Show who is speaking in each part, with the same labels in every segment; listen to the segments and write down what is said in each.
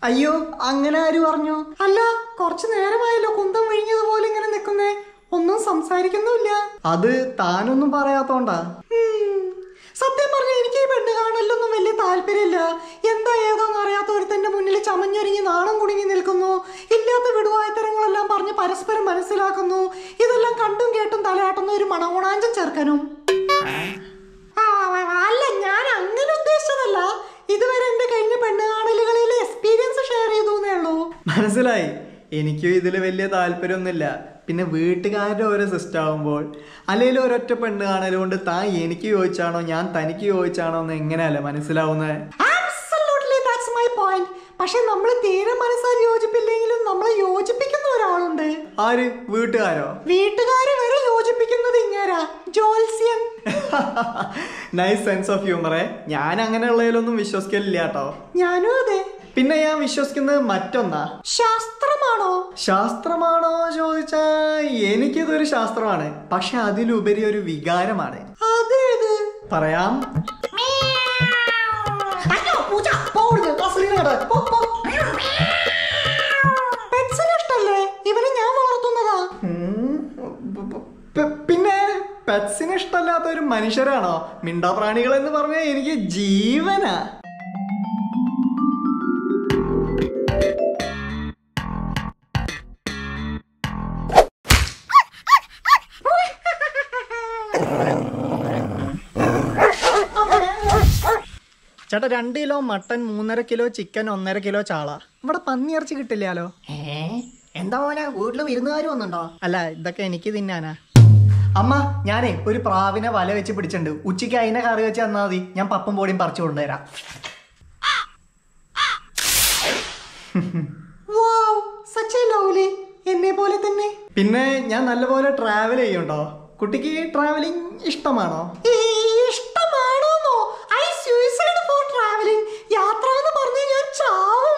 Speaker 1: അയ്യോ അങ്ങനെ ആര് പറഞ്ഞു
Speaker 2: അല്ല കുറച്ചു നേരമായല്ലോ കുന്തം വിഴിഞ്ഞതുപോലെ ഇങ്ങനെ നിൽക്കുന്നേ ഒന്നും സംസാരിക്കുന്നുമില്ല
Speaker 1: അത് താനൊന്നും പറയാത്തോണ്ടാ
Speaker 2: ഉം. സത്യം പറഞ്ഞ എനിക്ക് ഈ പെണ്ണ് കാണലിലൊന്നും വലിയ താല്പര്യമില്ല എന്താ ഏതോന്ന് അറിയാത്ത ഒരുത്തന്റെ മുന്നിൽ ചമഞ്ഞൊരുങ്ങി നാണം കുടുങ്ങി നിൽക്കുന്നു ഇല്ലാത്ത വിടുവായത്തരങ്ങളെല്ലാം പറഞ്ഞ് പരസ്പരം മനസ്സിലാക്കുന്നു ഇതെല്ലാം കണ്ടും കേട്ടും തലയാട്ടുന്ന ഒരു മണകുണാഞ്ചൻ ചെറുക്കനും ആ, അല്ല ഞാൻ അങ്ങനെ ഉദ്ദേശിച്ചതല്ല ഇതുവരെ എന്റെ കഴിഞ്ഞ പെണ്ണ് കാണലുകളിൽ എക്സ്പീരിയൻസ് ഷെയർ ചെയ്തു എന്നേ ഉള്ളൂ
Speaker 1: മനസ്സിലായി എനിക്കും ഇതിൽ വലിയ താല്പര്യമൊന്നുമില്ല പിന്നെ വീട്ടുകാരുടെ ഓരോ സിസ്റ്റം ആകുമ്പോൾ അല്ലെങ്കിൽ ഒരൊറ്റ പെണ്ണ് കാണലുകൊണ്ട് താൻ എനിക്ക് ചോദിച്ചാണോ ഞാൻ തനിക്ക് ചോദിച്ചാണോ എന്ന് എങ്ങനെയല്ല മനസ്സിലാവുന്നത്
Speaker 2: Absolutely, that's my point. പക്ഷെ നമ്മൾ തീരെ മനസ്സാൽ യോജിപ്പില്ലെങ്കിലും നമ്മളെ യോജിപ്പിക്കുന്ന ഒരാളുണ്ട്
Speaker 1: ആര് വീട്ടുകാരോ
Speaker 2: വീട്ടുകാരെ വരെ യോജിപ്പിക്കുന്നത് ഇങ്ങേരാ ജോത്സ്യൻ
Speaker 1: നൈസ് സെൻസ് ഓഫ് ഹ്യൂമറെ ഞാൻ അങ്ങനെയുള്ളതിലൊന്നും വിശ്വസിക്കലില്ല കേട്ടോ
Speaker 2: ഞാനും അതെ
Speaker 1: പിന്നെ ഞാൻ വിശ്വസിക്കുന്നത് മറ്റൊന്നാ
Speaker 2: ശാസ്ത്രമാണോ
Speaker 1: ശാസ്ത്രമാണോ ചോദിച്ചാ എനിക്കിതൊരു ശാസ്ത്രമാണ് പക്ഷെ അതിലുപരി ഒരു വികാരമാണ്
Speaker 2: അതേത്
Speaker 1: പറയാം
Speaker 2: അയ്യോ, പൂച്ച, പോ ഇവിടുന്ന്. അസുരനോട്. പോ, പോ. പെറ്റ്സിനെ ഇഷ്ടല്ലേ ഇവനെ ഞാൻ വളർത്തുന്നതാ
Speaker 1: ഉം, പ- പ- പിന്നെ പെറ്റ്സിന് ഇഷ്ടമല്ലാത്ത ഒരു മനുഷ്യരാണോ മിണ്ടാപ്രാണികൾ എന്ന് പറഞ്ഞാൽ എനിക്ക് ജീവനാ ചേട്ടാ രണ്ട് കിലോ മട്ടൻ മൂന്നര കിലോ ചിക്കൻ ഒന്നര കിലോ ചാള ഇവിടെ പന്നിയിറച്ചി കിട്ടില്ലാലോ
Speaker 2: ഏ എന്താ പോലെ വീട്ടില് വിരുന്നുകാർ വന്നുണ്ടോ
Speaker 1: അല്ല ഇതൊക്കെ എനിക്ക് തിന്നാനാ അമ്മ ഞാനേ ഒരു പ്രാവിനെ വല വെച്ച് പിടിച്ചിട്ടുണ്ട് ഉച്ചയ്ക്ക് അതിനെ കറി വെച്ച് തന്നാൽ മതി ഞാൻ പപ്പും പൊടിയും പറിച്ചു കൊണ്ടുവരാം
Speaker 2: വാവ് സച്ച് എ ലവ്ലി എന്നെ പോലെ തന്നെ
Speaker 1: പിന്നെ ഞാൻ നല്ലപോലെ ട്രാവൽ ചെയ്യുന്നുണ്ടോ കുട്ടിക്ക് ട്രാവലിംഗ് ഇഷ്ടമാണോ
Speaker 2: ഈ ഇഷ്ടമാണോന്നോ ഐ സൂയിസൈഡ് ഫോർ ട്രാവലിംഗ് യാത്ര എന്ന് പറഞ്ഞ് ഞാൻ ചാവും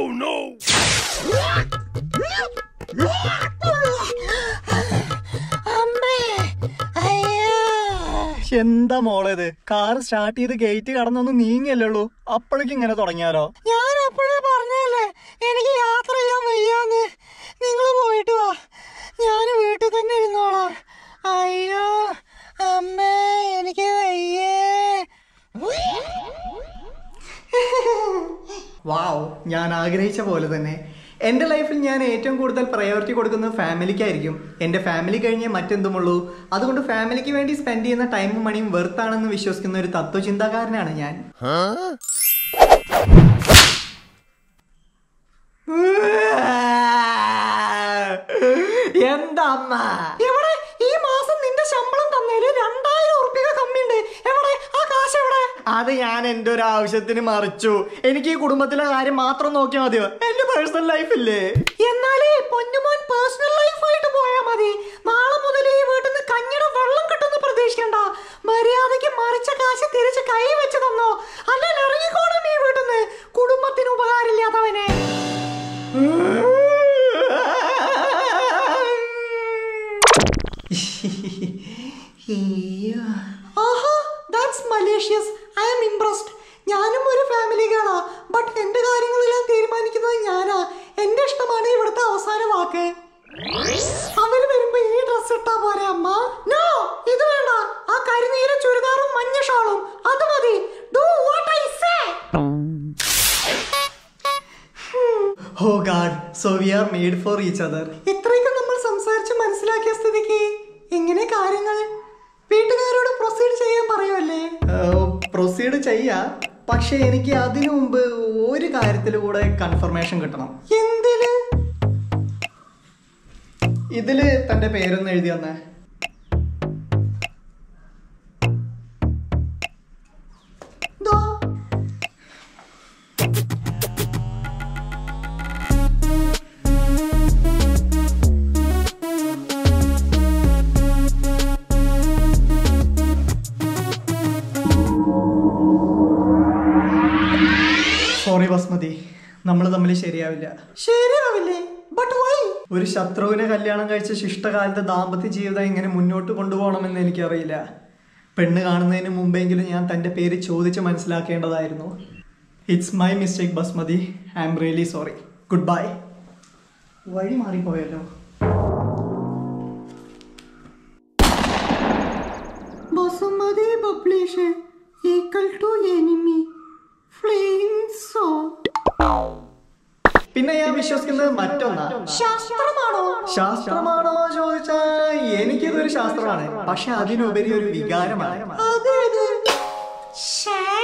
Speaker 2: അമ്മേ അയ്യോ
Speaker 1: എന്താ മോളെ ഇത് കാർ സ്റ്റാർട്ട് ചെയ്ത് ഗേറ്റ് കടന്നൊന്ന് നീങ്ങിയല്ലേ ഉള്ളൂ അപ്പോഴേക്കും ഇങ്ങനെ തുടങ്ങിയാലോ
Speaker 2: ഞാൻ അപ്പോഴേ പറഞ്ഞല്ലേ എനിക്ക് യാത്ര ചെയ്യാൻ വയ്യാന്ന് നിങ്ങൾ പോയിട്ട് വാ ഞാൻ വീട്ടിൽ തന്നെ ഇരുന്നോളാം അയ്യോ അമ്മേ എനിക്ക് വയ്യേ
Speaker 1: വാവ് ഞാൻ ആഗ്രഹിച്ച പോലെ തന്നെ എൻ്റെ ലൈഫിൽ ഞാൻ ഏറ്റവും കൂടുതൽ പ്രയോറിറ്റി കൊടുക്കുന്നത് ഫാമിലിക്കായിരിക്കും എൻ്റെ ഫാമിലി കഴിഞ്ഞേ മറ്റെന്തുമുള്ളൂ അതുകൊണ്ട് ഫാമിലിക്ക് വേണ്ടി സ്പെൻഡ് ചെയ്യുന്ന ടൈമും മണിയും വെറുത്താണെന്ന് വിശ്വസിക്കുന്ന ഒരു തത്വചിന്താകാരനാണ് ഞാൻ എന്താ അമ്മ
Speaker 2: എവിടെ ഈ മാസം നിന്റെ ശമ്പളം തന്നേല് രണ്ടായിരം ഉറുപ്പിക കമ്മിയുണ്ട് എവിടെ ആ കാശ് എവിടെ
Speaker 1: അത് ഞാൻ എൻ്റെ ഒരു ആവശ്യത്തിന് മറിച്ചു എനിക്ക് ഈ കുടുംബത്തിലെ കാര്യം മാത്രം നോക്കിയാൽ മതിയോ എൻ്റെ പേഴ്സണൽ ലൈഫില്ലേ
Speaker 2: എന്നാലേ പൊന്നുമോൻ പേഴ്സണൽ ലൈഫായിട്ട് പോയാ മതി നാളെ മുതൽ ഈ വീട്ടിൽ നിന്ന് കഞ്ഞിയുടെ വെള്ളം കിട്ടുന്ന പ്രതീക്ഷിക്കണ്ട മര്യാദയ്ക്ക് മറിച്ച കാശ് തിരിച്ച് കൈ വെച്ച് തന്നോ അല്ലെങ്കിൽ ഇറങ്ങിക്കോണം ഈ വീട്ടിൽ നിന്ന് കുടുംബത്തിന് ഉപകാരമില്ലാത്തവനെ ആഹാ that's malicious I am impressed ഞാനും ഒരു ഫാമിലി ഗേളാ ബട്ട് എന്റെ കാര്യങ്ങളെല്ലാം തീരുമാനിക്കുന്നത് ഞാനാ എന്റെ ഇഷ്ടമാണ് ഇവിടുത്തെ അവസാന വാക്ക് അവര് വരുമ്പോ ഈ ഡ്രസ് ഇട്ടാ പോരെ അമ്മ നോ ഇത് വേണ്ട ആ കരിനീല ചുരിദാറും മഞ്ഞ ഷാളും അത് മതി do what I say
Speaker 1: oh god so we are made for each other
Speaker 2: ഇത്രയൊക്കെ നമ്മൾ സംസാരിച്ച് മനസ്സിലാക്കിയ സ്ഥിതിക്ക് എങ്ങനെ കാര്യങ്ങൾ വീട്ടുകാരോട് പ്രൊസീഡ് ചെയ്യാൻ പറയുമല്ലേ
Speaker 1: പ്രൊസീഡ് ചെയ്യാ പക്ഷെ എനിക്ക് അതിനു മുമ്പ് ഒരു കാര്യത്തിൽ കൂടെ കൺഫർമേഷൻ കിട്ടണം
Speaker 2: എന്തിന്
Speaker 1: ഇതില് തന്റെ പേരൊന്ന് എഴുതി തന്നെ
Speaker 2: ദാ
Speaker 1: സോറി ബസ്മതി നമ്മൾ തമ്മിൽ ശരിയാവില്ല
Speaker 2: ശരിയാവില്ലേ ബട്ട് വൈ
Speaker 1: ഒരു ശത്രുവിനെ കല്യാണം കഴിച്ച ശിഷ്ടകാലത്തെ ദാമ്പത്യ ജീവിതം എങ്ങനെ മുന്നോട്ട് കൊണ്ടുപോകണമെന്ന് എനിക്കറിയില്ല പെണ്ണ് കാണുന്നതിന് മുമ്പെങ്കിലും ഞാൻ തൻ്റെ പേര് ചോദിച്ച് മനസ്സിലാക്കേണ്ടതായിരുന്നു it's my mistake Basmati I am really sorry good bye വഴി മാറിപ്പോയല്ലോ
Speaker 2: Basumathi publish equal to enemy flying so
Speaker 1: പിന്നെ ഞാൻ വിശ്വസിക്കുന്നത് മറ്റൊന്നാ
Speaker 2: ശാസ്ത്രമാണോ
Speaker 1: ശാസ്ത്രമാണോ ചോദിച്ചാൽ എനിക്കിതൊരു ശാസ്ത്രമാണ് പക്ഷെ അതിനുപരി ഒരു വികാരമാണ്
Speaker 2: അതെ അതെ ശാ